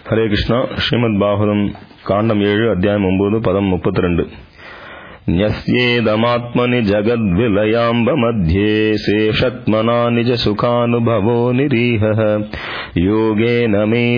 ஹரே கிருஷ்ணா ஸ்ரீமத் பாகவதம் காண்டம் ஏழு அத்தியாயம் ஒன்பது பதம் முப்பத்தி ரெண்டு न्यस्येदमात्मनि जगद्विलयाम्ब मध्ये शेषत्मना निजसुखानुभवो निरीहः योगेन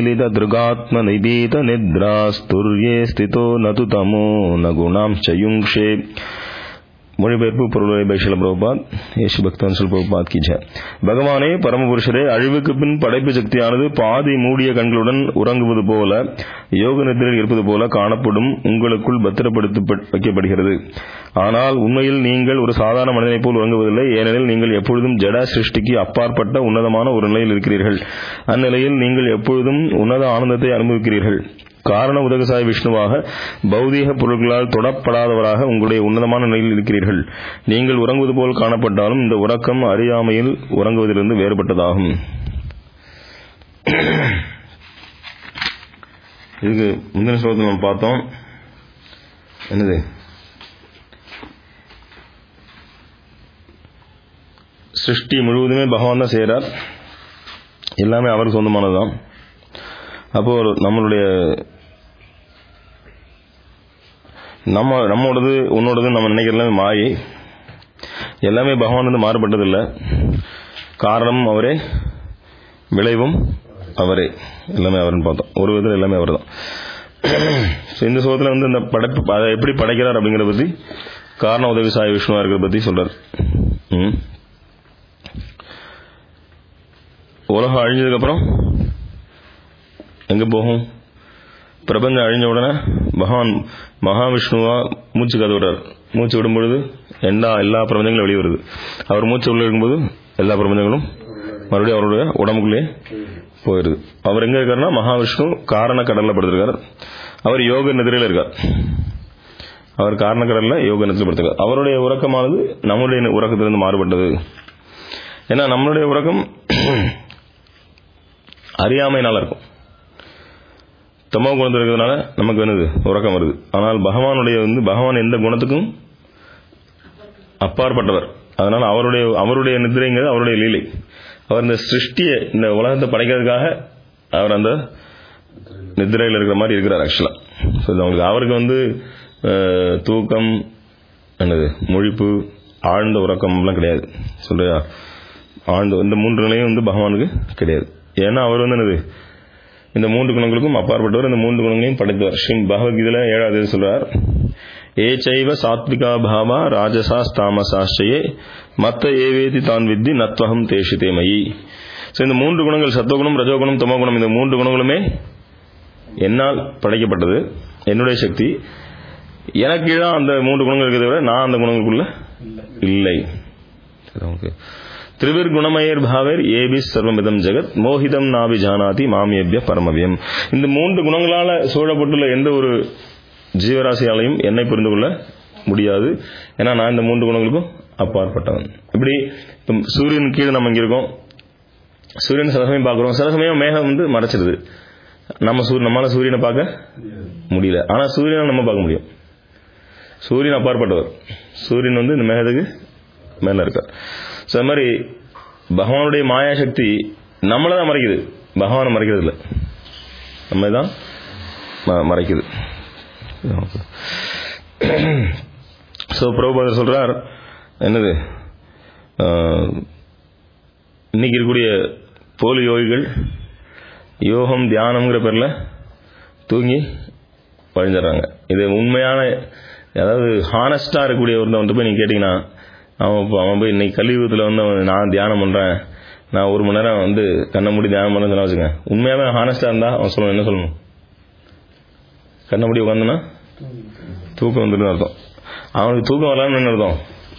मेलितदृगात्मनिबीतनिद्रास्तुर्ये स्थितो न तु तमो न गुणांश्च युङ्क्षे மொழிபெயர்ப்பு பொருளை பைஷல பிரபுபாத் ஏசு பக்தன்சல் பிரபுபாத் கி ஜெய் பகவானே பரமபுருஷரே அழிவுக்கு பின் படைப்பு சக்தியானது பாதி மூடிய கண்களுடன் உறங்குவது போல யோக நிதிரையில் இருப்பது போல காணப்படும் உங்களுக்குள் பத்திரப்படுத்தி வைக்கப்படுகிறது ஆனால் உண்மையில் நீங்கள் ஒரு சாதாரண மனிதனைப் போல் உறங்குவதில்லை ஏனெனில் நீங்கள் எப்பொழுதும் ஜட சிருஷ்டிக்கு அப்பாற்பட்ட உன்னதமான ஒரு நிலையில் இருக்கிறீர்கள் அந்நிலையில் நீங்கள் எப்பொழுதும் உன்னத ஆனந்தத்தை அனுபவிக்கிறீர்கள் காரண உதகசாய் விஷ்ணுவாக பௌதீக பொருட்களால் தொடப்படாதவராக உங்களுடைய உன்னதமான நிலையில் இருக்கிறீர்கள் நீங்கள் உறங்குவது போல் காணப்பட்டாலும் இந்த உறக்கம் அறியாமையில் உறங்குவதிலிருந்து வேறுபட்டதாகும் இதுக்கு முந்தின ஸ்லோகத்தில் நம்ம பார்த்தோம் என்னது சிருஷ்டி முழுவதுமே பகவான் தான் செய்கிறார் எல்லாமே அவருக்கு சொந்தமானதுதான் அப்போ நம்மளுடைய நம்ம நம்மோடது உன்னோடது நம்ம நினைக்கிறதுல மாயை எல்லாமே பகவான் வந்து மாறுபட்டதில்லை காரணம் அவரே விளைவும் அவரே எல்லாமே அவர்னு பார்த்தோம் ஒரு விதத்தில் எல்லாமே அவர் தான் இந்த சோகத்தில் வந்து இந்த படைப்பு அதை எப்படி படைக்கிறார் அப்படிங்கிறத பற்றி காரண உதவி சாய் விஷ்ணுவா இருக்கிறத பற்றி சொல்றார் உலகம் அழிஞ்சதுக்கப்புறம் எங்கே போகும் பிரபஞ்சம் அழிஞ்ச உடனே பகவான் மகாவிஷ்ணுவா மூச்சு கதை விடுறார் மூச்சு விடும் பொழுது எல்லா எல்லா பிரபஞ்சங்களும் வெளியே வருது அவர் மூச்சு உள்ள இருக்கும்போது எல்லா பிரபஞ்சங்களும் மறுபடியும் அவருடைய உடம்புக்குள்ளே போயிருது அவர் எங்க இருக்காருன்னா மகாவிஷ்ணு காரண கடல்ல படுத்திருக்கார் அவர் யோக நிதிரையில் இருக்கார் அவர் காரண கடல்ல யோக நிதிரையில் படுத்திருக்கார் அவருடைய உறக்கமானது நம்முடைய உறக்கத்திலிருந்து மாறுபட்டது ஏன்னா நம்மளுடைய உறக்கம் அறியாமையினால இருக்கும் தமோ குணத்தில் இருக்கிறதுனால நமக்கு என்னது உறக்கம் வருது ஆனால் பகவானுடைய வந்து பகவான் எந்த குணத்துக்கும் அப்பாற்பட்டவர் அதனால அவருடைய அவருடைய நிதிரைங்கிறது அவருடைய லீலை அவர் இந்த சிருஷ்டியை இந்த உலகத்தை படைக்கிறதுக்காக அவர் அந்த நிதிரையில் இருக்கிற மாதிரி இருக்கிறார் ஆக்சுவலா ஸோ அவங்களுக்கு அவருக்கு வந்து தூக்கம் என்னது முழிப்பு ஆழ்ந்த உறக்கம்லாம் கிடையாது சொல்றியா ஆழ்ந்த இந்த மூன்று நிலையும் வந்து பகவானுக்கு கிடையாது ஏன்னா அவர் வந்து என்னது இந்த மூன்று குணங்களுக்கும் அப்பாற்பட்டவர் இந்த மூன்று குணங்களையும் படைத்தவர் ஸ்ரீ பகவத்கீதையில ஏழாவது சொல்றார் ஏ சைவ சாத்விகா பாவா ராஜசா தாமசாஷ்டயே மத்த ஏவேதி தான் வித்தி நத்வகம் தேஷிதே மயி ஸோ இந்த மூன்று குணங்கள் சத்துவகுணம் ரஜோகுணம் தமோகுணம் இந்த மூன்று குணங்களுமே என்னால் படைக்கப்பட்டது என்னுடைய சக்தி எனக்கு தான் அந்த மூன்று குணங்கள் இருக்கிறத விட நான் அந்த குணங்களுக்குள்ள இல்லை திரிவிர் குணமயர் பாவர் ஏபி சர்வமிதம் ஜெகத் மோகிதம் நாபி ஜானாதி மாமியபிய பரமவியம் இந்த மூன்று குணங்களால சூழப்பட்டுள்ள எந்த ஒரு ஜீவராசியாலையும் என்னை புரிந்து கொள்ள முடியாது ஏன்னா நான் இந்த மூன்று குணங்களுக்கும் அப்பாற்பட்டவன் இப்படி சூரியன் கீழே நம்ம இங்க இருக்கோம் சூரியன் சில சமயம் பார்க்குறோம் சில சமயம் மேகம் வந்து மறைச்சிருது நம்ம சூரியன் நம்மளால சூரியனை பார்க்க முடியல ஆனா சூரியனை நம்ம பார்க்க முடியும் சூரியன் அப்பாற்பட்டவர் சூரியன் வந்து இந்த மேகத்துக்கு மேல இருக்கார் ஸோ அது மாதிரி பகவானுடைய மாயா சக்தி நம்மளை தான் மறைக்குது பகவானை மறைக்கிறது இல்லை நம்ம தான் மறைக்குது ஸோ பிரபுபாதர் சொல்றார் என்னது இன்னைக்கு இருக்கக்கூடிய போலி யோகிகள் யோகம் தியானம்ங்கிற பேரில் தூங்கி வழிஞ்சிடறாங்க இது உண்மையான அதாவது ஹானஸ்டாக இருக்கக்கூடிய ஒருத்தன் வந்து போய் நீங்கள் கேட்டிங்கன்னா அவன் அவன் போய் இன்னைக்கு கலியுகத்தில் வந்து அவன் நான் தியானம் பண்ணுறேன் நான் ஒரு மணி நேரம் வந்து கண்ணை மூடி தியானம் பண்ண சொன்னா வச்சுங்க உண்மையாகவே ஹானஸ்டாக இருந்தால் அவன் சொல்லணும் என்ன சொல்லணும் கண்ணை மூடி உட்காந்துனா தூக்கம் வந்துட்டு அர்த்தம் அவனுக்கு தூக்கம் வரலான்னு என்ன அர்த்தம்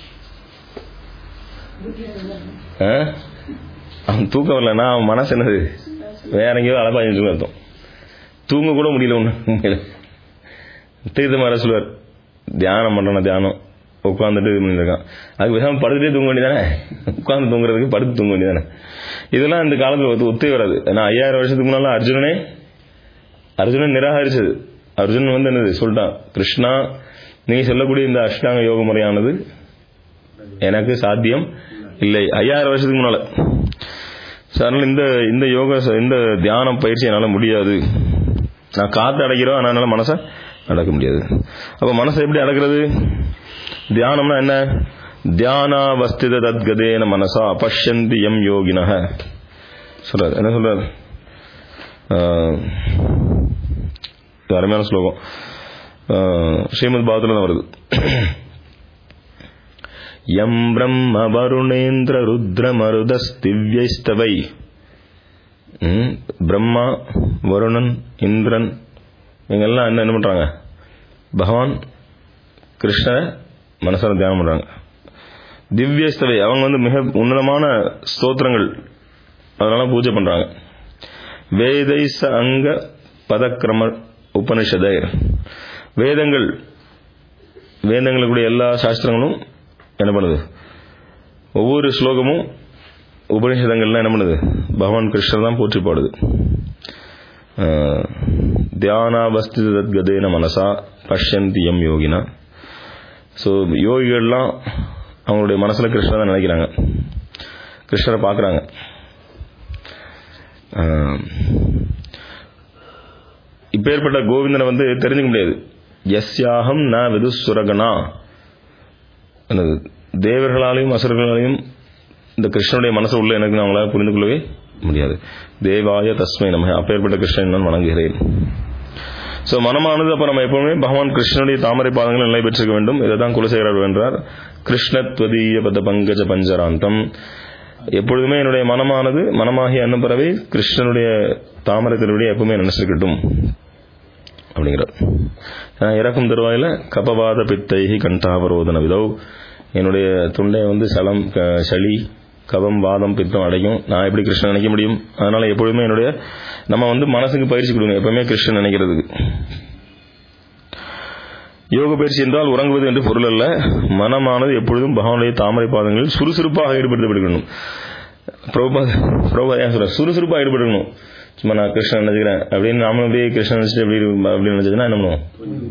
அவன் தூக்கம் வரலன்னா அவன் மனசு என்னது வேற எங்கேயோ அலப்பாஞ்சிட்டு அர்த்தம் தூங்க கூட முடியல ஒன்று உண்மையில தீர்த்த மாதிரி சொல்லுவார் தியானம் பண்ணுறேன் தியானம் உட்காந்துட்டு இது பண்ணிருக்கான் அதுக்கு பேசாம படுத்துட்டே தூங்க வேண்டியதானே உட்காந்து தூங்குறதுக்கு படுத்து தூங்க வேண்டியதானே இதெல்லாம் இந்த காலத்தில் ஒத்தே வராது ஏன்னா ஐயாயிரம் வருஷத்துக்கு முன்னால அர்ஜுனனே அர்ஜுனன் நிராகரிச்சது அர்ஜுனன் வந்து என்னது சொல்லிட்டான் கிருஷ்ணா நீ சொல்லக்கூடிய இந்த அஷ்டாங்க யோக முறையானது எனக்கு சாத்தியம் இல்லை ஐயாயிரம் வருஷத்துக்கு முன்னால அதனால இந்த இந்த யோகா இந்த தியானம் பயிற்சி என்னால் முடியாது நான் காற்று அடைக்கிறோம் அதனால மனசை அடக்க முடியாது அப்போ மனசை எப்படி அடக்கிறது தியானம்னா என்ன தியானாவஸ்தித தத்கதேன மனசா பஷ்யந்தி எம் யோகினக சொல்றாரு என்ன சொல்றாரு ஆஹ், இது அருமையான ஸ்லோகம் ஆஹ், ஸ்ரீமத் பாகத்துல தான் வருது எம் பிரம்ம வருணேந்திர ருத்ர மருதஸ்திவ்யஸ்தவை ம், பிரம்மா வருணன் இந்திரன் இவங்கெல்லாம் என்ன என்ன பண்றாங்க பகவான் கிருஷ்ணரை மனசார தியானம் பண்றாங்க திவ்யஸ்தவை அவங்க வந்து மிக உன்னதமான ஸ்தோத்திரங்கள் அதனால பூஜை பண்றாங்க வேதைச அங்க பதக்கிரம உபனிஷதர் வேதங்கள் வேதங்களுக்குடைய எல்லா சாஸ்திரங்களும் என்ன பண்ணுது ஒவ்வொரு ஸ்லோகமும் உபனிஷதங்கள்லாம் என்ன பண்ணுது பகவான் கிருஷ்ணர் தான் போற்றி பாடுது ஆஹ், தியானாவஸ்தித தத்கதேன மனசா பஷ்யந்தி எம் யோகினா ஸோ யோகிகள்லாம் அவங்களுடைய மனசில் கிருஷ்ணரை தான் நினைக்கிறாங்க கிருஷ்ணரை பார்க்குறாங்க இப்பேற்பட்ட கோவிந்தனை வந்து தெரிஞ்சுக்க முடியாது எஸ்யாகம் ந விது சுரகனா என்னது தேவர்களாலையும் அசுரர்களாலையும் இந்த கிருஷ்ணனுடைய மனசு உள்ள எனக்கு அவங்களால புரிந்து கொள்ளவே முடியாது தேவாய தஸ்மை நம்ம அப்பேற்பட்ட கிருஷ்ணன் நான் வணங்குகிறேன் ஸோ மனமானது அப்போ நம்ம எப்பவுமே பகவான் கிருஷ்ணனுடைய தாமரை பாதங்கள் நிலை பெற்றிருக்க வேண்டும் இதை தான் குலசேகரர் வென்றார் கிருஷ்ணத்வதீய பத பங்கஜ பஞ்சராந்தம் எப்பொழுதுமே என்னுடைய மனமானது மனமாகிய அன்னப்பறவை கிருஷ்ணனுடைய தாமரை திருவடியை எப்பவுமே நினைச்சிருக்கட்டும் அப்படிங்கிறார் ஏன்னா இறக்கும் தருவாயில கபவாத பித்தைகி கண்டாவரோதன விதோ என்னுடைய துண்டை வந்து சலம் க- சளி கபம் வாதம் பித்தம் அடைக்கும் நான் எப்படி கிருஷ்ணன் நினைக்க முடியும் அதனால எப்பொழுதுமே என்னுடைய நம்ம வந்து மனசுக்கு பயிற்சி கொடுங்க எப்பவுமே கிருஷ்ணன் நினைக்கிறதுக்கு யோக பயிற்சி என்றால் உறங்குவது என்று பொருள் அல்ல மனமானது எப்பொழுதும் பகவானுடைய தாமரை பாதங்களில் சுறுசுறுப்பாக ஈடுபடுத்தப்படணும் பிரபுபாத பிரபுபாத ஏன் சொல்ற சுறுசுறுப்பாக ஈடுபடணும் சும்மா நான் கிருஷ்ணன் நினைச்சுக்கிறேன் அப்படின்னு நாமளும் அப்படியே கிருஷ்ணன் நினைச்சிட்டு எப்படி இருக்கு- அப்படின்னு நினைச்சதுன்னா என்ன பண்ணுவோம்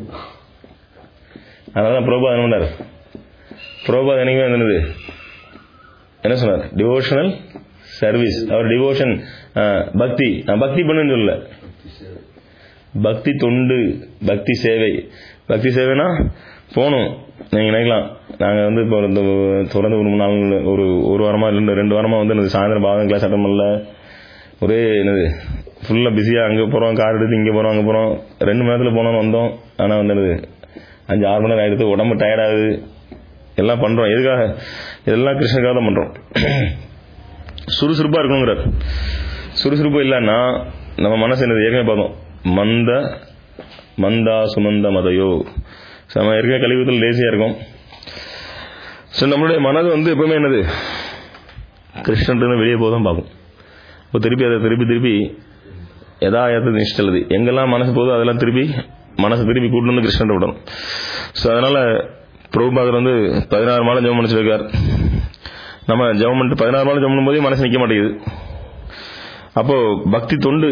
அதனால தான் பிரபுபாத என்ன பண்ணார் பிரபுபாத என்னைக்குமே என்னது என்ன சொன்னார் டிவோஷனல் சர்வீஸ் அவர் டிவோஷன் பக்தி நான் பக்தி பண்ணுன்னு சொல்லல பக்தி தொண்டு பக்தி சேவை பக்தி சேவைனா போகணும் நீங்கள் நினைக்கலாம் நாங்கள் வந்து இப்போ இந்த தொடர்ந்து ஒரு மூணு நாள் ஒரு ஒரு வாரமாக இல்லை ரெண்டு வாரமாக வந்து எனக்கு சாயந்தரம் பாதம் கிளாஸ் அட்டன் பண்ணல ஒரே என்னது ஃபுல்லாக பிஸியாக அங்கே போகிறோம் கார் எடுத்து இங்கே போகிறோம் அங்கே போகிறோம் ரெண்டு மணி நேரத்தில் போனோம்னு வந்தோம் ஆனால் வந்து என்னது அஞ்சு ஆறு மணி நேரம் ஆகிடுது உடம்பு டயர்டாகுது எல்லாம் பண்ணுறோம் எதுக்காக இதெல்லாம் கிருஷ்ணனுக்காக தான் பண்ணுறோம் சுறுசுறுப்பாக இருக்கணுங்கிறார் சுறுசுறுப்பு இல்லைன்னா நம்ம மனசு என்னது ஏற்கனவே பார்த்தோம் மந்த மந்தா சுமந்த மதையோ So, நம்ம ஏற்கனவே கழிவுகள் லேசியாக இருக்கும் ஸோ நம்மளுடைய மனது வந்து எப்பவுமே என்னது கிருஷ்ணன் வெளியே போதான் பார்க்கும் இப்போ திருப்பி அதை திருப்பி திருப்பி எதா ஏற்றது நிஷ்டலுது எங்கெல்லாம் மனசு போதோ அதெல்லாம் திருப்பி மனசு திருப்பி கூட்டு வந்து கிருஷ்ணன் விடணும் ஸோ அதனால பிரபுபாதர் வந்து பதினாறு மாதம் ஜெபம் பண்ணி சொல்லியிருக்கார் நம்ம ஜெபம் பண்ணிட்டு பதினாறு மாதம் ஜெபம் பண்ணும்போதே மனசு நிற்க மாட்டேங்குது அப்போ பக்தி தொண்டு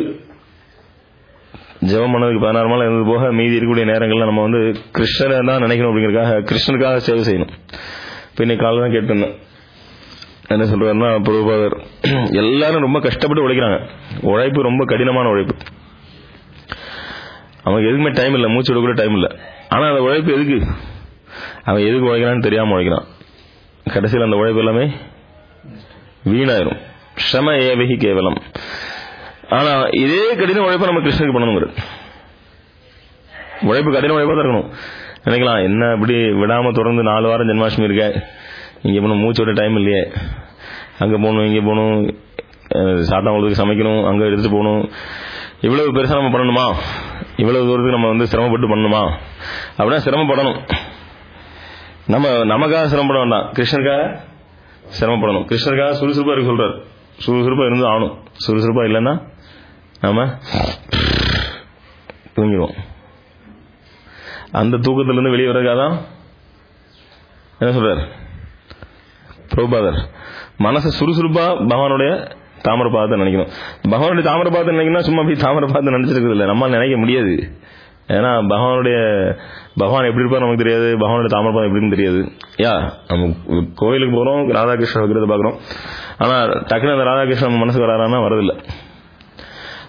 ஜெபம் பண்ணதுக்கு பதினாறு மாதம் இருந்தது போக மீதி இருக்கக்கூடிய நேரங்கள்ல நம்ம வந்து கிருஷ்ணரை தான் நினைக்கணும் அப்படிங்கிறதுக்காக கிருஷ்ணனுக்காக சேவை செய்யணும் இப்போ இன்னைக்கு காலையில் தான் கேட்டிருந்தேன் என்ன சொல்றாருன்னா பிரபுபாதர் எல்லாரும் ரொம்ப கஷ்டப்பட்டு உழைக்கிறாங்க உழைப்பு ரொம்ப கடினமான உழைப்பு அவனுக்கு எதுக்குமே டைம் இல்லை மூச்சு விட கூட டைம் இல்லை ஆனால் அந்த உழைப்பு எதுக்கு அவன் எதுக்கு உழைக்கிறான்னு தெரியாமல் உழைக்கிறான் கடைசியில் அந்த உழைப்பு எல்லாமே வீணாயிரும் ஷம ஏவகி கேவலம் ஆனா இதே கடின உழைப்பை நம்ம கிருஷ்ணனுக்கு பண்ணணுங்கிறது உழைப்பு கடின உழைப்பா தான் இருக்கணும் நினைக்கலாம் என்ன இப்படி விடாம தொடர்ந்து நாலு வாரம் ஜென்மாஷ்டமி இருக்க இங்க போகணும் மூச்சு விட டைம் இல்லையே அங்க போகணும் இங்க போகணும் சாத்தாங்குளத்துக்கு சமைக்கணும் அங்க எடுத்துட்டு போகணும் இவ்வளவு பெருசா நம்ம பண்ணணுமா இவ்வளவு தூரத்துக்கு நம்ம வந்து சிரமப்பட்டு பண்ணணுமா அப்படின்னா சிரமப்படணும் நம்ம நமக்காக சிரமப்பட வேண்டாம் கிருஷ்ணருக்காக சிரமப்படணும் கிருஷ்ணருக்காக சுறுசுறுப்பா இருக்க சொல்றாரு சுறுசுறுப்பா இருந்து ஆகணும் சுறுசுறுப்பா இல்லைன்னா நாம தூங்கிடுவோம் அந்த தூக்கத்திலிருந்து வெளியே வர்றதுக்காக தான் என்ன சொல்றாரு பிரபுபாதர் மனசை சுறுசுறுப்பா பகவானுடைய தாமரை பாதத்தை நினைக்கணும் பகவானுடைய தாமரை பாதத்தை நினைக்கணும் சும்மா போய் தாமரை பாதத்தை நினைச்சிருக்கிறது இல்லை நம்மளால நினைக்க முடியாது ஏன்னா பகவானுடைய பகவான் எப்படி இருப்பார் நமக்கு தெரியாது பகவானுடைய தாமரை பாதம் எப்படின்னு தெரியாது யா நம்ம கோயிலுக்கு போகிறோம் ராதாகிருஷ்ணன் விக்கிரத்தை பார்க்குறோம் ஆனால் டக்குனு அந்த ராதாகிருஷ்ணன் நம்ம மனசுக்கு வராறான்னா வரதில்லை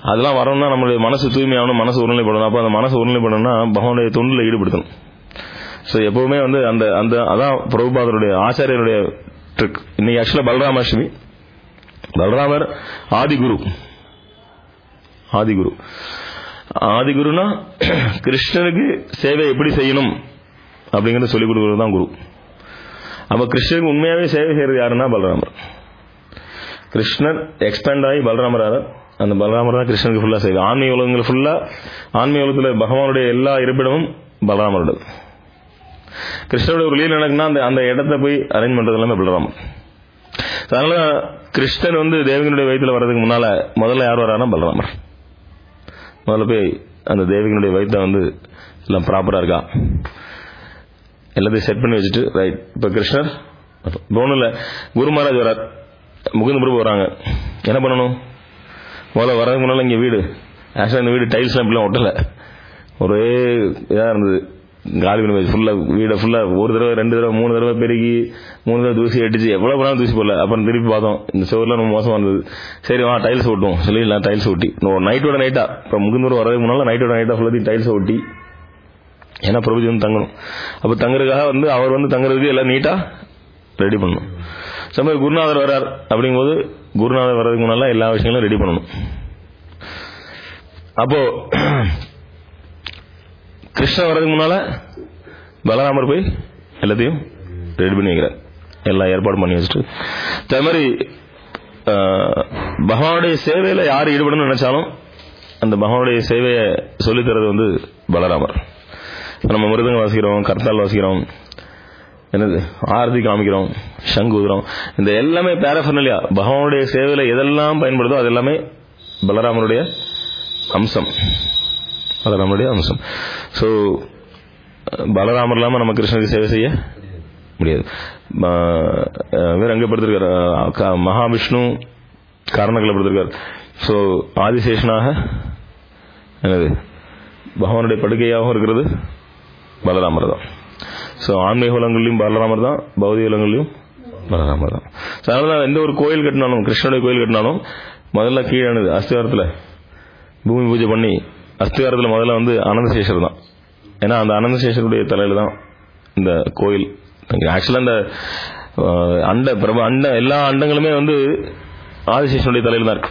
அதெல்லாம் வரணும்னா நம்மளுடைய மனசு தூய்மையாகணும் மனசு ஒருநிலைப்படணும் அப்போ அந்த மனசு ஒருநிலைப்படணும்னா பகவானுடைய தொண்டில் ஈடுபடுத்தணும் ஸோ எப்பவுமே வந்து அந்த அந்த அதான் பிரபுபாதருடைய ஆச்சாரியருடைய ட்ரிக் இன்னைக்கு ஆக்சுவலாக பலராமாஷ்டமி பலராமர் ஆதிகுரு ஆதிகுரு ஆதிகுருனா கிருஷ்ணனுக்கு சேவை எப்படி செய்யணும் அப்படிங்கறத சொல்லிக் கொடுக்கறது தான் குரு அப்ப கிருஷ்ணனுக்கு உண்மையாவே சேவை செய்யறது யாருன்னா பலராமர் கிருஷ்ணர் எக்ஸ்பேண்ட் ஆகி பலராமர் ஆகிறார் அந்த பலராமர் தான் கிருஷ்ணனுக்கு ஃபுல்லா சேவை ஆன்மீக உலகங்கள் ஃபுல்லா ஆன்மீக உலகத்தில் பகவானுடைய எல்லா இருப்பிடமும் பலராமருடைய கிருஷ்ணருடைய ஒரு லீல நடக்குன்னா அந்த அந்த இடத்த போய் அரேஞ்ச் பண்றது எல்லாமே பலராமர் அதனால கிருஷ்ணன் வந்து தேவகனுடைய வயிற்றுல வர்றதுக்கு முன்னால முதல்ல யார் வரானா பலராமர் முதல்ல போய் அந்த தேவிகனுடைய வயிற்ற வந்து எல்லாம் ப்ராப்பரா இருக்கா எல்லாத்தையும் செட் பண்ணி வச்சுட்டு ரைட் இப்ப கிருஷ்ணர் இப்போ ஒன்றும் இல்லை குரு மகாராஜ் வரார் முகுந்த பிரபு வராங்க என்ன பண்ணணும் முதல்ல வரதுக்கு முன்னால இங்கே வீடு ஆக்சுவலாக இந்த வீடு டைல்ஸ்லாம் இப்படிலாம் ஒட்டலை ஒரே இதாக இருந்தது காலி பண்ணி வச்சு ஃபுல்லாக வீடை ஃபுல்லாக ஒரு தடவை ரெண்டு தடவை மூணு தடவை பெருகி மூணு தடவை தூசி அடிச்சு எவ்வளோ பண்ணாலும் தூசி போடல அப்புறம் திருப்பி பார்த்தோம் இந்த சுவரில் ரொம்ப மோசமாக இருந்தது சரி வா டைல்ஸ் ஒட்டும் சொல்லிடலாம் டைல்ஸ் ஒட்டி நைட்டோட நைட்டா இப்போ முகுந்தூர் வரதுக்கு முன்னால் நைட்டோட நைட்டா ஃபுல்லாத்தையும் டைல்ஸ் ஒட்டி ஏன்னா பிரபுஜி வந்து தங்கணும் அப்போ தங்குறதுக்காக வந்து அவர் வந்து தங்குறதுக்கு எல்லாம் நீட்டாக ரெடி பண்ணணும் சமயம் குருநாதர் வர்றார் அப்படிங்கும்போது குருநாதர் வர்றதுக்கு முன்னால எல்லா விஷயங்களும் ரெடி பண்ணணும் அப்போ கிருஷ்ணன் வர்றதுக்கு முன்னால பலராமர் போய் எல்லாத்தையும் ரெடி பண்ணி வைக்கிறார் எல்லாம் ஏற்பாடு பண்ணி வச்சுட்டு அதே மாதிரி பகவானுடைய சேவையில யார் ஈடுபடணும்னு நினைச்சாலும் அந்த பகவானுடைய சேவையை சொல்லித்தரது வந்து பலராமர் நம்ம மிருதங்க வாசிக்கிறோம் கர்த்தால் வாசிக்கிறோம் என்னது ஆரத்தி காமிக்கிறோம் சங்கு ஊதுறோம் இந்த எல்லாமே பேரஃபர்னலியா பகவானுடைய சேவையில எதெல்லாம் பயன்படுதோ அது எல்லாமே பலராமனுடைய அம்சம் பலராமனுடைய அம்சம் ஸோ பலராமர் இல்லாமல் நம்ம கிருஷ்ணருக்கு சேவை செய்ய முடியாது வேற எங்க படுத்திருக்கார் மகாவிஷ்ணு காரணங்களை படுத்திருக்கார் ஸோ ஆதிசேஷனாக என்னது பகவானுடைய படுக்கையாகவும் இருக்கிறது பலராமர் தான் ஸோ ஆன்மீக உலகங்கள்லையும் பலராமர் தான் பௌதிக உலகங்கள்லையும் பலராமர் தான் ஸோ அதனால தான் எந்த ஒரு கோயில் கட்டினாலும் கிருஷ்ணனுடைய கோயில் கட்டினாலும் முதல்ல கீழானது அஸ்திவாரத்தில் பூமி பூஜை பண்ணி அஸ்திவாரத்தில் முதல்ல வந்து அனந்தசேஷர் தான் ஏன்னா அந்த அனந்தசேஷருடைய தலையில தான் இந்த கோயில் ஆக்சுவலாக இந்த அண்ட பிரப அண்ட எல்லா அண்டங்களுமே வந்து ஆதிசேஷனுடைய தலையில தான் இருக்கு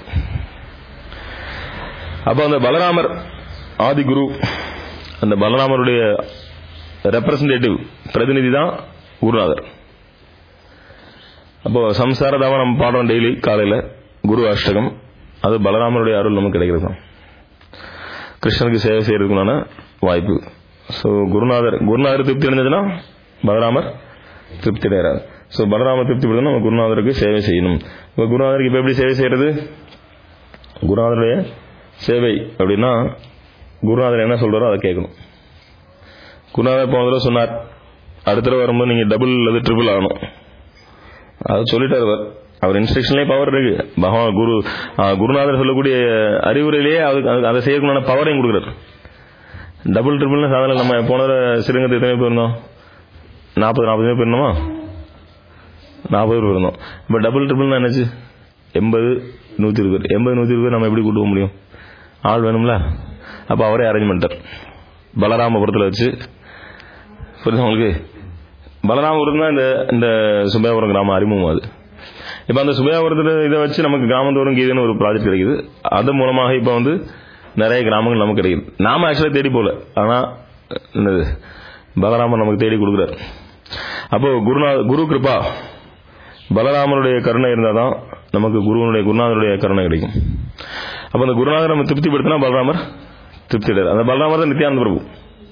அப்போ அந்த பலராமர் ஆதிகுரு அந்த பலராமருடைய ரெப்ரசன்டேட்டிவ் பிரதிநிதி தான் குருநாதர் அப்போ சம்சாரதாவை நம்ம பாடுறோம் டெய்லி காலையில் குரு அஷ்டகம் அது பலராமருடைய அருள் நமக்கு கிடைக்கிறது தான் கிருஷ்ணனுக்கு சேவை செய்யறதுக்குண்டான வாய்ப்பு ஸோ குருநாதர் குருநாதர் திருப்தி அடைஞ்சதுன்னா பலராமர் திருப்தி அடைகிறார் ஸோ பலராமர் திருப்தி படுத்தணும் நம்ம குருநாதருக்கு சேவை செய்யணும் இப்போ குருநாதருக்கு இப்போ எப்படி சேவை செய்யறது குருநாதருடைய சேவை அப்படின்னா குருநாதர் என்ன சொல்றாரோ அதை கேட்கணும் குருநாதர் போன தடவை சொன்னார் அடுத்த தடவை வரும்போது நீங்க டபுள் அல்லது ட்ரிபிள் ஆகணும் அதை சொல்லிட்டார் அவர் அவர் இன்ஸ்ட்ரக்ஷன்லேயே பவர் இருக்கு பகவான் குரு குருநாதர் சொல்லக்கூடிய அறிவுரையிலேயே அதுக்கு அதை செய்யக்கூடிய பவரையும் கொடுக்குறாரு டபுள் ட்ரிபிள்னு சாதாரண நம்ம போன சிறுங்கத்தை எத்தனை போயிருந்தோம் நாற்பது நாற்பது பேர் போயிருந்தோமா நாற்பது பேர் போயிருந்தோம் இப்போ டபுள் ட்ரிபிள்னா என்னச்சு எண்பது நூற்றி இருபது பேர் எண்பது நூற்றி இருபது பேர் நம்ம எப்படி கூட்டு போக முடியும் ஆள் வேணும்ல அப்போ அவரே அரேஞ்ச் பண்ணிட்டார் பலராமபுரத்தில் வச்சு புரியுது உங்களுக்கு பலராமபுரம் தான் இந்த இந்த சுபேபுரம் கிராமம் அறிமுகம் அது இப்போ அந்த சுபேபுரத்தில் இதை வச்சு நமக்கு கிராமந்தோறும் கீதுன்னு ஒரு ப்ராஜெக்ட் கிடைக்குது அது மூலமாக இப்போ வந்து நிறைய கிராமங்கள் நமக்கு கிடைக்குது நாம ஆக்சுவலாக தேடி போகல ஆனால் என்னது பலராமர் நமக்கு தேடி கொடுக்குறாரு அப்போ குருநாத குரு கிருபா பலராமருடைய கருணை இருந்தால் தான் நமக்கு குருவனுடைய குருநாதருடைய கருணை கிடைக்கும் அப்போ அந்த குருநாதர் நம்ம திருப்திப்படுத்தினா பலராமர் திருப்தி அடையார் அந்த பலராமர் தான் நித்யானந்த பிரபு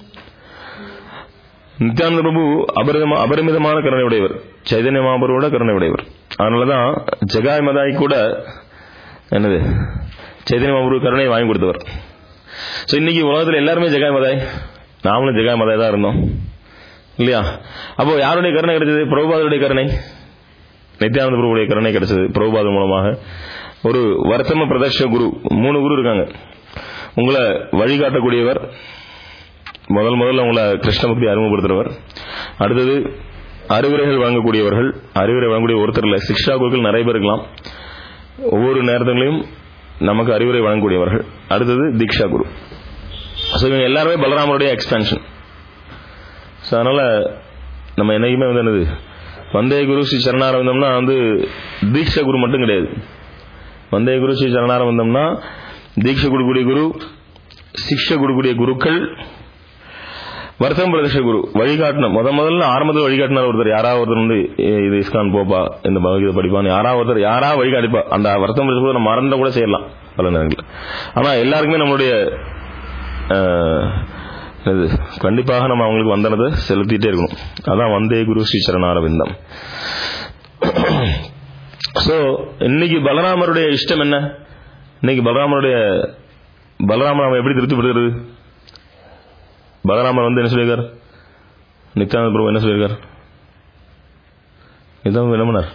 நித்யானந்த பிரபு அபரிதமா அபரிமிதமான கருணை உடையவர் சைதன்ய மாபரோட கருணை உடையவர் அதனாலதான் ஜெகாய் மதாய் கூட என்னது சைதன்ய மாபரு கருணை வாங்கி கொடுத்தவர் ஸோ இன்னைக்கு உலகத்தில் எல்லாருமே ஜெகாய் மதாய் நாமளும் ஜெகாய் மதாய் தான் இருந்தோம் இல்லையா அப்போ யாருடைய கருணை கிடைச்சது பிரபுபாதருடைய கருணை நித்யானந்த பிரபுடைய கருணை கிடைச்சது பிரபுபாதர் மூலமாக ஒரு வருத்தம பிரதர்ஷ குரு மூணு குரு இருக்காங்க உங்களை வழிகாட்டக்கூடியவர் முதல் முதல்ல உங்களை கிருஷ்ண பக்தி அறிமுகப்படுத்துறவர் அடுத்தது அறிவுரைகள் வழங்கக்கூடியவர்கள் அறிவுரை வழங்கக்கூடிய ஒருத்தர் இல்லை சிக்ஷா குருக்கள் நிறைய பேர் இருக்கலாம் ஒவ்வொரு நேரத்திலையும் நமக்கு அறிவுரை வழங்கக்கூடியவர்கள் அடுத்தது தீக்ஷா குரு ஸோ இவங்க எல்லாருமே பலராமருடைய எக்ஸ்பென்ஷன் ஸோ அதனால நம்ம என்னைக்குமே வந்து என்னது வந்தே குரு ஸ்ரீ சரணாரவிந்தம்னா வந்து தீட்சை குரு மட்டும் கிடையாது வந்தே குரு ஸ்ரீ சரணாரவிந்தம்னா தீட்சை கொடுக்கக்கூடிய குரு சிக்ஷை கொடுக்கக்கூடிய குருக்கள் வருத்தம் பிரதேச குரு வழிகாட்டணும் முத முதல்ல ஆரம்பத்தில் வழிகாட்டினார் ஒருத்தர் யாராவது ஒருத்தர் வந்து "ஏய், இது இஸ்கான் போப்பா இந்த பகவத்கீதை படிப்பான்னு யாராவது ஒருத்தர் யாரா வழிகாட்டிப்பா அந்த வருத்தம் பிரதேச குரு நம்ம மறந்த கூட செய்யலாம் பல நேரங்களில் ஆனா எல்லாருக்குமே நம்மளுடைய ஆஹ், இது கண்டிப்பாக நம்ம அவங்களுக்கு வந்தனதை செலுத்திட்டே இருக்கணும் அதான் வந்தே குரு ஸ்ரீ சரணாரவிந்தம் ஸோ இன்னைக்கு பலராமருடைய இஷ்டம் என்ன இன்னைக்கு பலராமருடைய பலராமர் அவன் எப்படி திருப்திப்படுகிறது பலராமர் வந்து என்ன சொல்லியிருக்கார் நித்யானந்த பிரபு என்ன சொல்லியிருக்கார் நித்யானந்த என்ன பண்ணார்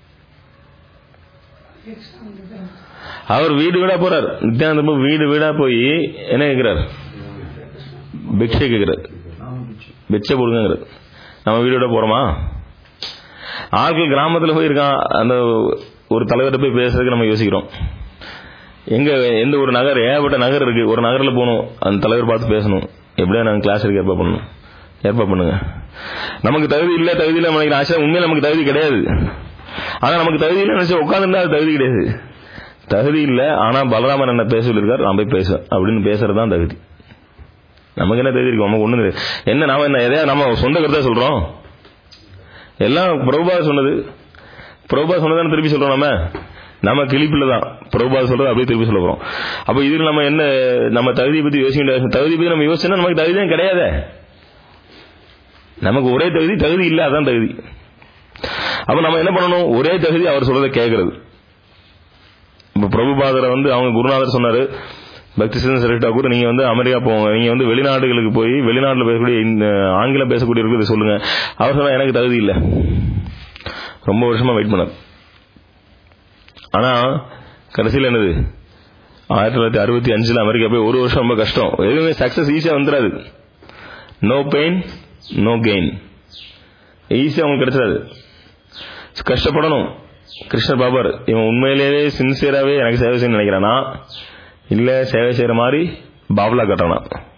அவர் வீடு வீடா போறார் நித்யானந்த பிரபு வீடு வீடா போய் என்ன கேட்கிறார் பிக்ஷை கேட்கிறார் பிச்சை போடுங்கிறார் நம்ம வீடு விட போறோமா ஆட்கள் கிராமத்தில் போய் இருக்கான் அந்த ஒரு தலைவர்கிட்ட போய் பேசுறதுக்கு நம்ம யோசிக்கிறோம் எங்க எந்த ஒரு நகர் ஏகப்பட்ட நகர் இருக்கு ஒரு நகர்ல போகணும் அந்த தலைவர் பார்த்து பேசணும் எப்படியா நாங்கள் கிளாஸ் எடுக்க ஏற்பாடு பண்ணணும் ஏற்பாடு பண்ணுங்க நமக்கு தகுதி இல்லை தகுதி இல்லை நினைக்கிற ஆசை உண்மையில நமக்கு தகுதி கிடையாது ஆனா நமக்கு தகுதி இல்லை நினைச்சு உட்காந்துருந்தா அது தகுதி கிடையாது தகுதி இல்லை ஆனா பலராமன் என்ன பேச சொல்லியிருக்காரு நான் போய் பேசுவேன் அப்படின்னு பேசுறது தான் தகுதி நமக்கு என்ன தகுதி இருக்கு நமக்கு ஒண்ணு என்ன நாம என்ன எதையா நம்ம சொந்த கருத்தா சொல்றோம் எல்லாம் பிரபுபா சொன்னது பிரபுபா சொன்னதான திருப்பி சொல்றோம் நம்ம நம்ம கிளிப்பில் தான் பிரபுபா சொல்றது அப்படியே திருப்பி சொல்ல போறோம் அப்ப இதில் நம்ம என்ன நம்ம தகுதியை பத்தி யோசிக்க வேண்டிய தகுதி பத்தி நம்ம யோசிச்சா நமக்கு தகுதி தான் கிடையாதே நமக்கு ஒரே தகுதி தகுதி இல்லை அதான் தகுதி அப்ப நம்ம என்ன பண்ணணும் ஒரே தகுதி அவர் சொல்றதை கேட்கறது இப்ப பிரபுபாதரை வந்து அவங்க குருநாதர் சொன்னாரு பக்தி சிதன் சரட்டா கூட நீங்க வந்து அமெரிக்கா போங்க நீங்க வந்து வெளிநாடுகளுக்கு போய் வெளிநாட்டில் பேசக்கூடிய இந்த ஆங்கிலம் பேசக்கூடியவர்களுக்கு இதை சொல்லுங்க அவர் சொன்னா எனக்கு தகுதி இல்லை ரொம்ப வருஷமா வெயிட் பண்ணார் ஆனா கடைசியில் என்னது ஆயிரத்தி தொள்ளாயிரத்தி அறுபத்தி அஞ்சுல அமெரிக்கா போய் ஒரு வருஷம் ரொம்ப கஷ்டம் எதுவுமே சக்சஸ் ஈஸியா வந்துடாது நோ பெயின் நோ கெயின் ஈஸியா அவங்களுக்கு கிடைச்சிடாது கஷ்டப்படணும் கிருஷ்ண பாபர் இவன் உண்மையிலேயே சின்சியராகவே எனக்கு சேவை செய்யணும்னு நினைக்கிறானா இல்ல சேவை செய்யற மாதிரி பாவலா கட்டணா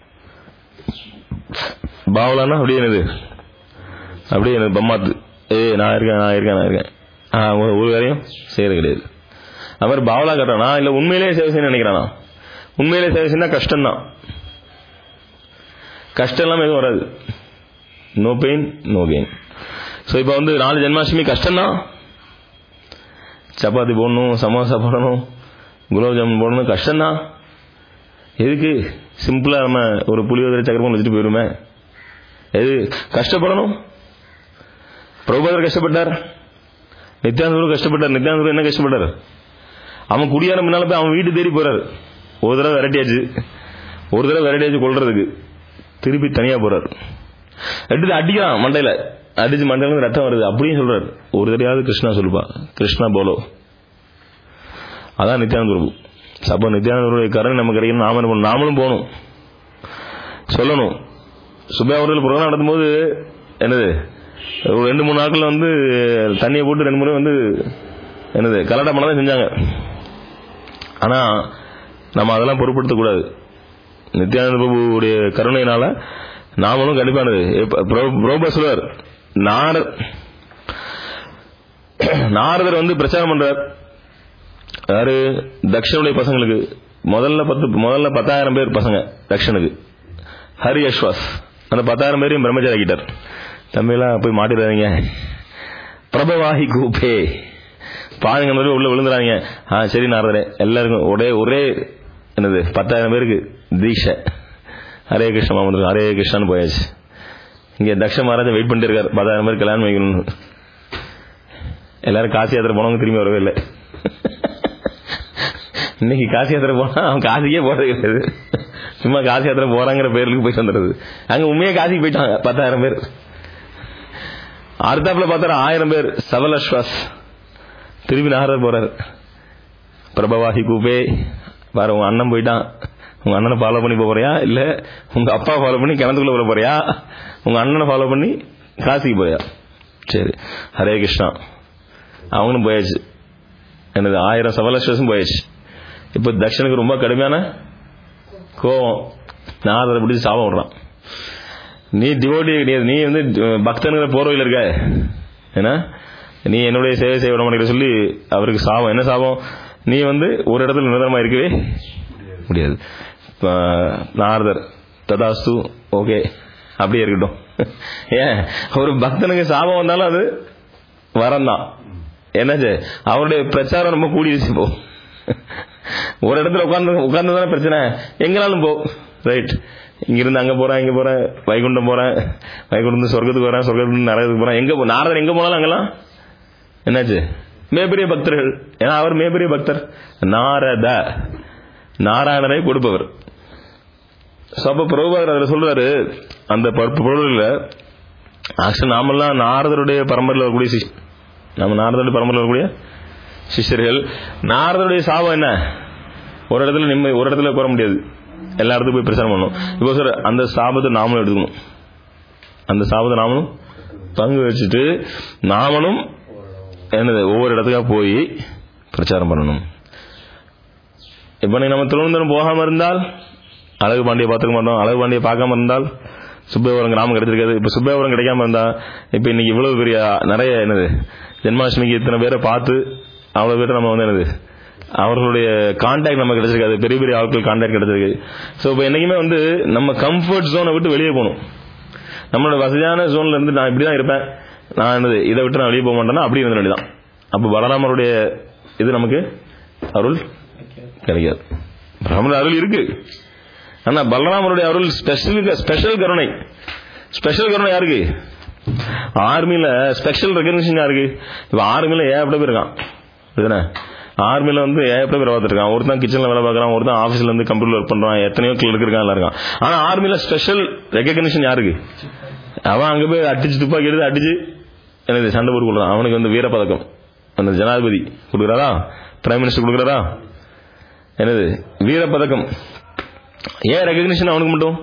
பாவலான்னா அப்படியே என்னது அப்படியே என்னது பம்மாத்து ஏ நான் இருக்கேன் நான் இருக்கேன் நான் இருக்கேன் ஆ, ஒரு ஒரு வேலையும் செய்யறது கிடையாது அவர் பாவலா கட்டணா இல்ல உண்மையிலேயே சேவை செய்யணும்னு நினைக்கிறானா உண்மையிலேயே சேவை செய்யணும் கஷ்டம்தான் கஷ்டம் இல்லாம எதுவும் வராது no pain no gain so இப்போ வந்து நாலு ஜென்மாஷ்டமி கஷ்டம்தான் சப்பாத்தி போடணும் சமோசா போடணும் குலாப் ஜாமுன் போடணும் கஷ்டம்தான் எதுக்கு சிம்பிளா நம்ம ஒரு புளியோதரை சக்கரமும் வச்சுட்டு போயிருமே எது கஷ்டப்படணும் பிரபுதர் கஷ்டப்பட்டார் நித்யானந்தரும் கஷ்டப்பட்டார் நித்யானந்தரும் என்ன கஷ்டப்பட்டார் அவன் குடியார முன்னால போய் அவன் வீட்டு தேடி போறாரு ஒரு தடவை விரட்டியாச்சு ஒரு தடவை விரட்டியாச்சு கொள்றதுக்கு திருப்பி தனியா போறாரு எடுத்து அடிக்கிறான் மண்டையில அடிச்சு மண்டையில இருந்து ரத்தம் வருது அப்படியும் சொல்றாரு ஒரு தடையாவது கிருஷ்ணா சொல்லுப்பா கிருஷ்ணா போலோ அதான் நித்யானந்த பிரபு அப்போ நித்யானந்தருடைய கருணை நமக்கு கிடைக்கணும் நாம என்ன பண்ணணும்? நாமளும் போகணும் சொல்லணும் சுபா அவர்கள் புரோகிராம் நடத்தும்போது என்னது ஒரு ரெண்டு மூணு நாட்கள் வந்து தண்ணியை போட்டு ரெண்டு முறை வந்து என்னது கலடா பண்ண தான் செஞ்சாங்க ஆனா நம்ம அதெல்லாம் பொருட்படுத்தக்கூடாது நித்யானந்த பிரபுவுடைய கருணையினால நாமளும் கண்டிப்பானது புரோபா சொல்வார் நார நாரதர் வந்து பிரச்சாரம் பண்றார் யாரு தக்ஷனுடைய பசங்களுக்கு முதல்ல பத்து முதல்ல பத்தாயிரம் பேர் பசங்க தக்ஷனுக்கு ஹரி அஸ்வாஸ் அந்த பத்தாயிரம் பேரையும் பிரம்மச்சாரி ஆக்கிட்டார் தம்பியெல்லாம் போய் மாட்டிடாதீங்க பிரபவாஹி கூப்பே பாருங்க அந்த மாதிரி உள்ள விழுந்துறாங்க ஆ சரி நாரதரே எல்லாருக்கும் ஒரே ஒரே என்னது பத்தாயிரம் பேருக்கு தீட்சை ஹரே கிருஷ்ண மாமன் ஹரே கிருஷ்ணான்னு போயாச்சு இங்க தக்ஷ மகாராஜா வெயிட் பண்ணிட்டு இருக்காரு பத்தாயிரம் பேர் கல்யாணம் வைக்கணும்னு எல்லாரும் காசி யாத்திரை போனவங்க திரும்பி வரவே இல்லை இன்னைக்கு காசி யாத்திரை போனா அவன் காசிக்கே போறது கிடையாது சும்மா காசி யாத்திரை போறாங்கிற பேருக்கு போயிட்டு வந்துடுறது அங்க உண்மையே காசிக்கு போயிட்டாங்க பத்தாயிரம் பேர் அடுத்தாப்புல பார்த்தா ஆயிரம் பேர் சவல் அஸ்வாஸ் திரும்பி நாகரர் போறாரு பிரபவாஹி கூப்பே பாரு உங்க அண்ணன் போயிட்டான் உங்க அண்ணனை ஃபாலோ பண்ணி போப் போறியா இல்ல உங்க அப்பா ஃபாலோ பண்ணி கிணத்துக்குள்ள போற போறியா உங்க அண்ணனை ஃபாலோ பண்ணி காசிக்கு போயா சரி ஹரே கிருஷ்ணா அவங்களும் போயாச்சு என்னது ஆயிரம் சவலஸ்வசும் போயாச்சு இப்போ தக்ஷனுக்கு ரொம்ப கடுமையான கோபம் நாரதரை பிடிச்சி சாபம் விடுறான் நீ டிவோட்டி கிடையாது நீ வந்து பக்தனுங்கிற போர்வையில் இருக்க ஏன்னா நீ என்னுடைய சேவை செய்ய விட மாட்டேங்கிற சொல்லி அவருக்கு சாபம் என்ன சாபம் நீ வந்து ஒரு இடத்துல நிரந்தரமா இருக்கவே முடியாது இப்ப நாரதர் ததாஸ்து ஓகே அப்படியே இருக்கட்டும் ஏன் ஒரு பக்தனுக்கு சாபம் வந்தாலும் அது வரம் தான் என்னாச்சு அவருடைய பிரச்சாரம் ரொம்ப கூடிடுச்சு இப்போ ஒரு இடத்துல உட்கார்ந்து உட்கார்ந்து தானே பிரச்சனை எங்கனாலும் போ ரைட் இங்கிருந்து அங்க போறேன் இங்க போறேன் வைகுண்டம் போறேன் வைகுண்டம் சொர்க்கத்துக்கு வரேன் சொர்க்கத்துக்கு நரகத்துக்கு போறேன் எங்க போ- நாரதர் எங்க போனாலும் அங்கெல்லாம் என்னாச்சு மிகப்பெரிய பக்தர்கள் ஏன்னா அவர் மிகப்பெரிய பக்தர் நாரத நாராயணரை கொடுப்பவர் So, அப்ப பிரபுபாதர் அதுல சொல்றாரு அந்த பொருளில் ஆக்சுவலி நாமெல்லாம் நாரதருடைய பரம்பரையில் வரக்கூடிய சிஷ் நம்ம நாரதருடைய பரம்பரையில் வரக்கூடிய சிஷ்யர்கள் நாரதருடைய சாபம் என்ன ஒரு இடத்துல நிம்மதி ஒரு இடத்துல உட்கார முடியாது எல்லா இடத்துக்கும் போய் பிரச்சாரம் பண்ணணும் இப்போ சார் அந்த சாபத்தை நாமளும் எடுத்துக்கணும் அந்த சாபத்தை நாமளும் பங்கு வச்சுட்டு நாமளும் என்னது ஒவ்வொரு இடத்துக்கா போய் பிரச்சாரம் பண்ணணும் இப்போ நீ நம்ம திருவனந்தபுரம் போகாம இருந்தால் அழகு பாண்டியை பார்த்துக்க மாட்டோம் அழகு பாண்டியை பார்க்காம இருந்தால் சுப்பேவரம் கிராமம் கிடைச்சிருக்காது இப்போ சுப்பேவரம் கிடைக்காம இருந்தா இப்போ இன்னைக்கு இவ்வளவு பெரிய நிறைய என்னது ஜென்மாஷ்டமிக்கு இத்தனை பேரை பார்த்து அவ்வளவு பேரை நம்ம வந்து என்னது அவர்களுடைய கான்டாக்ட் நமக்கு கிடைச்சிருக்காது பெரிய பெரிய ஆட்கள் கான்டாக்ட் கிடைச்சிருக்கு ஸோ இப்போ என்னைக்குமே வந்து நம்ம கம்ஃபர்ட் ஜோனை விட்டு வெளியே போகணும் நம்மளோட வசதியான ஜோன்ல இருந்து நான் இப்படி தான் இருப்பேன் நான் என்னது இதை விட்டு நான் வெளியே போக மாட்டேன்னா அப்படி இருந்த வேண்டியதான் அப்போ பலராமருடைய இது நமக்கு அருள் கிடைக்காது பிரம்மனுடைய அருள் இருக்கு ஆனா பலராமருடைய அருள் ஸ்பெஷல் ஸ்பெஷல் கருணை ஸ்பெஷல் கருணை யாருக்கு ஆர்மியில ஸ்பெஷல் ரெகக்னிஷன் யாருக்கு இப்ப ஆர்மியில ஏகப்பட்ட பேர் இருக்கான் இதுதானே ஆர்மியில வந்து ஏகப்பட்ட பேர் பார்த்துருக்கான் ஒருத்தன் கிச்சன்ல வேலை பார்க்கறான் ஒருத்தன் ஆபீஸ்ல இருந்து கம்ப்யூட்டர் ஒர்க் பண்றான் எத்தனையோ கிளர்க்கு இருக்கான் எல்லாம் இருக்கான் ஆனா ஆர்மியில ஸ்பெஷல் ரெகக்னிஷன் யாருக்கு அவன் அங்க போய் அடிச்சு துப்பாக்கி எடுத்து அடிச்சு எனக்கு சண்டை போட்டு கொடுக்குறான் அவனுக்கு வந்து வீரப்பதக்கம் அந்த ஜனாதிபதி கொடுக்குறாரா பிரைம் மினிஸ்டர் கொடுக்குறாரா என்னது வீரப்பதக்கம் ஏன் ரெகக்னிஷன் அவனுக்கு மட்டும்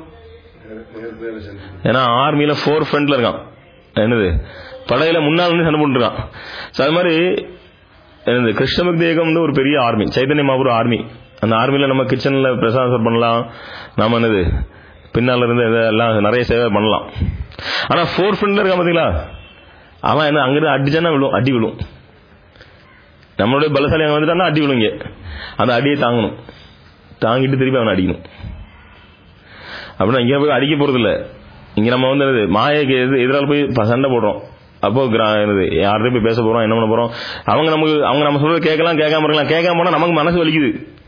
ஏன்னா ஆர்மியில ஃபோர் ஃப்ரண்ட்ல இருக்கான் என்னது படையில முன்னால் இருந்து சண்டை போட்டுருக்கான் So, அது மாதிரி என்னது கிருஷ்ணபக்தி இயக்கம் வந்து ஒரு பெரிய ஆர்மி சைத்தன்ய மாபுர ஆர்மி அந்த ஆர்மியில நம்ம கிச்சன்ல பிரசாதம் பண்ணலாம் நாம என்னது பின்னால இருந்து எல்லாம் நிறைய சேவை பண்ணலாம் ஆனா ஃபோர் ஃப்ரண்ட்ல இருக்கான் பாத்தீங்களா அவன் என்ன அங்கிருந்து அடிச்சானா விழும் அடி விழும் நம்மளுடைய பலசாலி அங்க வந்துட்டான்னா அடி விழுங்க அந்த அடியை தாங்கணும் தாங்கிட்டு திருப்பி அவனை அடிக்கணும் அப்படின்னா இங்க போய் அடிக்க போறது இல்ல இங்க நம்ம வந்து என்னது மாயைக்கு எது எதிரால போய் ப- சண்டை போடுறோம் அப்போ கிரா- என்னது யார்கிட்ட போய் பேச போறோம் என்ன பண்ண போறோம் அவங்க நமக்கு அவங்க நம்ம சொல்றது கேட்கலாம் கேட்காம இருக்கலாம் கேட்காம போனா நமக்கு மனசு வலிக்குது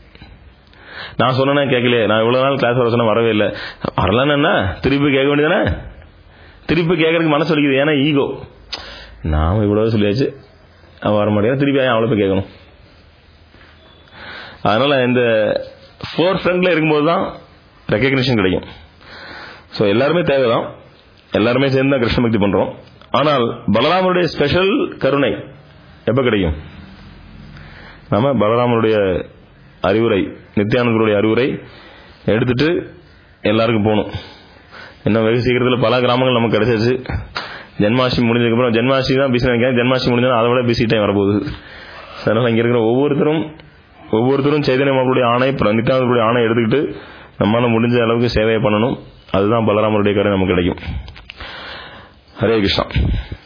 நான் சொன்னேன் கேட்கலையே நான் இவ்வளவு நாள் கிளாஸ் வர சொன்ன வரவே இல்லை வரலன்னு என்ன திருப்பி கேட்க வேண்டியதானே திருப்பி கேட்கறதுக்கு மனசு வலிக்குது ஏன்னா ஈகோ நாம இவ்வளவு சொல்லியாச்சு அவன் வர மாட்டேங்க திருப்பி ஏன் அவளை போய் கேட்கணும் அதனால இந்த ஃபோர் ஃப்ரண்ட்ல இருக்கும்போது தான் ரெக்கக்னிஷன் கிடைக்கும் ஸோ எல்லாருமே தேவைதான் எல்லாருமே சேர்ந்து தான் கிருஷ்ண பக்தி பண்றோம் ஆனால் பலராமருடைய ஸ்பெஷல் கருணை எப்ப கிடைக்கும் நாம பலராமருடைய அறிவுரை நித்யானந்தருடைய அறிவுரை எடுத்துட்டு எல்லாருக்கும் போகணும் இன்னும் வெகு சீக்கிரத்தில் பல கிராமங்கள் நமக்கு கிடைச்சாச்சு ஜென்மாஷ்டமி முடிஞ்சதுக்கப்புறம் ஜென்மாஷ்டமி தான் பிஸி நினைக்கிறேன் ஜென்மாஷ்டமி முடிஞ்சா அதை விட பிஸி டைம் வரப்போகுது அதனால இங்க இருக்கிற ஒவ்வொருத்தரும் ஒவ்வொருத்தரும் சைதன்ய மாபுடைய ஆணை நித்யானந்தருடைய ஆணை எடுத்துக்கிட்டு நம்மளால முடிஞ்ச அளவுக்கு சேவையை பண்ணணும் அதுதான் பலராமருடைய கரை நமக்கு கிடைக்கும் ஹரே கிருஷ்ணா